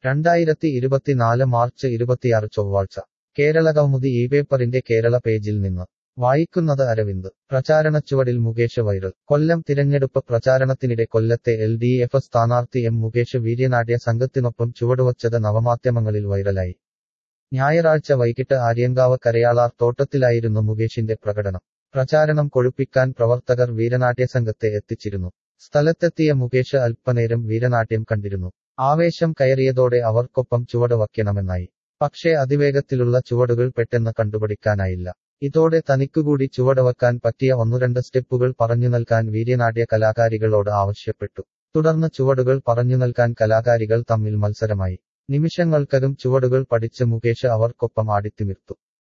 രണ്ടായിരത്തി ഇരുപത്തിനാല് മാർച്ച് ഇരുപത്തിയാറ് ചൊവ്വാഴ്ച കേരള കൗമുദി ഈ പേപ്പറിന്റെ കേരള പേജിൽ നിന്ന് വായിക്കുന്നത് അരവിന്ദ് പ്രചാരണച്ചുവടിൽ മുകേഷ് വൈറൽ കൊല്ലം തിരഞ്ഞെടുപ്പ് പ്രചാരണത്തിനിടെ കൊല്ലത്തെ എൽ ഡി എഫ് സ്ഥാനാർത്ഥി എം മുകേഷ് വീര്യനാട്യ സംഘത്തിനൊപ്പം ചുവടുവച്ചത് നവമാധ്യമങ്ങളിൽ വൈറലായി ഞായറാഴ്ച വൈകിട്ട് ആര്യങ്കാവ് കരയാളാർ തോട്ടത്തിലായിരുന്നു മുകേഷിന്റെ പ്രകടനം പ്രചാരണം കൊഴുപ്പിക്കാൻ പ്രവർത്തകർ വീരനാട്യ സംഘത്തെ എത്തിച്ചിരുന്നു സ്ഥലത്തെത്തിയ മുകേഷ് അല്പനേരം വീരനാട്യം കണ്ടിരുന്നു ആവേശം കയറിയതോടെ അവർക്കൊപ്പം ചുവട് വയ്ക്കണമെന്നായി പക്ഷേ അതിവേഗത്തിലുള്ള ചുവടുകൾ പെട്ടെന്ന് കണ്ടുപിടിക്കാനായില്ല ഇതോടെ തനിക്കുകൂടി ചുവടവക്കാൻ പറ്റിയ ഒന്നുരണ്ട് സ്റ്റെപ്പുകൾ പറഞ്ഞു നൽകാൻ വീര്യനാട്യ കലാകാരികളോട് ആവശ്യപ്പെട്ടു തുടർന്ന് ചുവടുകൾ പറഞ്ഞു നൽകാൻ കലാകാരികൾ തമ്മിൽ മത്സരമായി നിമിഷങ്ങൾക്കകം ചുവടുകൾ പഠിച്ച് മുകേഷ് അവർക്കൊപ്പം ആടിത്തിമിർത്തു